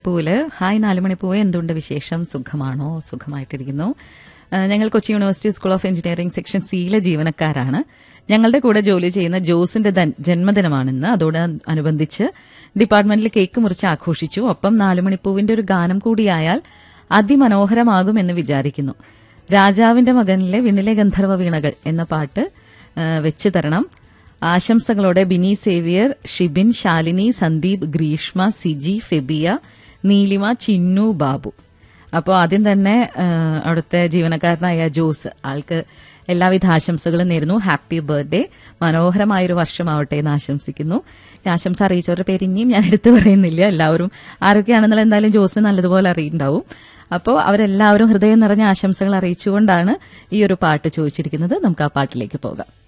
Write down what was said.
pool hi നാലുമണിപ്പൂവ് എന്തുണ്ട് വിശേഷം സുഖമാണോ സുഖമായിട്ടിരിക്കുന്നു ആ, ഞങ്ങൾ Kochi university school of engineering section സിയിലെ ജീവനക്കാരാണ് ഞങ്ങളുടെ കൂടെ ജോലി ചെയ്യുന്ന ജോസിന്റെ ദൻ- ജന്മദിനമാണിന്ന് അതോട് അനുബന്ധിച്ച് ഡിപ്പാർട്ട്മെന്റിൽ കേക്ക് മുറിച്ച് ആഘോഷിച്ചു ഒപ്പം നാലുമണിപ്പൂവിന്റെ ഒരു ഗാനം കൂടിയായാൽ അതിമനോഹരമാകുമെന്ന് വിചാരിക്കുന്നു രാജാവിന്റെ മകനിലെ വിണ്ണിലെ ഗന്ധർവ വീണകൾ എന്ന പാട്ട് ആ, വെച്ച് തരണം ആശംസകളോടെ ബിനി സേവിയർ ഷിബിൻ ശാലിനി സന്ദീപ് ഗ്രീഷ്മ സിജി ഫെബിയ നീലിമ ചിന്നു ബാബു അപ്പോൾ ആദ്യം തന്നെ ആ, അവിടുത്തെ ജീവനക്കാരനായ ജോസ് ആൾക്ക് എല്ലാവിധ ആശംസകളും നേരുന്നു ഹാപ്പി ബർത്ത്ഡേ മനോഹരമായൊരു വർഷമാവട്ടെ എന്ന് ആശംസിക്കുന്നു ഈ ആശംസ അറിയിച്ചവരുടെ പേര് ഇനിയും ഞാൻ എടുത്തു പറയുന്നില്ല എല്ലാവരും ആരൊക്കെയാണെന്നുള്ള എന്തായാലും ജോസിന് നല്ലതുപോലെ അറിയുണ്ടാവും അപ്പോൾ അവരെല്ലാവരും ഹൃദയം നിറഞ്ഞ ആശംസകൾ അറിയിച്ചുകൊണ്ടാണ് ഈ ഒരു പാട്ട് ചോദിച്ചിരിക്കുന്നത് നമുക്ക് ആ പാട്ടിലേക്ക് പോകാം